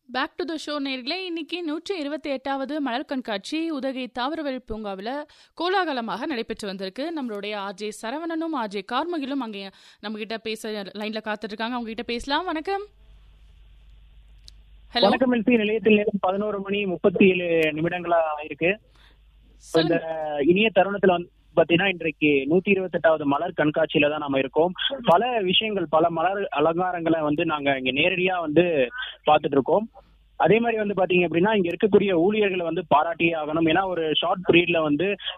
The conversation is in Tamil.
பேக் டு த ஷோ நேர்களே இன்னைக்கு நூற்றி இருபத்தி எட்டாவது மலர் கண்காட்சி உதகை தாவரவியல் பூங்காவில் கோலாகலமாக நடைபெற்று வந்திருக்கு நம்மளுடைய ஆர்ஜே சரவணனும் ஆர்ஜே கார்மகிலும் அங்கே நம்ம கிட்ட பேச லைன்ல காத்துட்டு இருக்காங்க அவங்க கிட்ட பேசலாம் வணக்கம் ஹலோ வணக்கம் எல்பி நிலையத்தில் நேரம் பதினோரு மணி முப்பத்தி ஏழு நிமிடங்களா இருக்கு இப்ப இந்த இனிய தருணத்துல வந்து பாத்தீங்கன்னா இன்றைக்கு நூத்தி இருபத்தி எட்டாவது மலர் கண்காட்சியில தான் நாம இருக்கோம் பல விஷயங்கள் பல மலர் அலங்காரங்களை வந்து நாங்க இங்க நேரடியா வந்து பார்த்துட்டு இருக்கோம் அதே மாதிரி வந்து பாத்தீங்க அப்படின்னா இங்க இருக்கக்கூடிய ஊழியர்களை வந்து பாராட்டியே ஆகணும் ஏன்னா ஒரு ஷார்ட் பீரியட்ல வந்து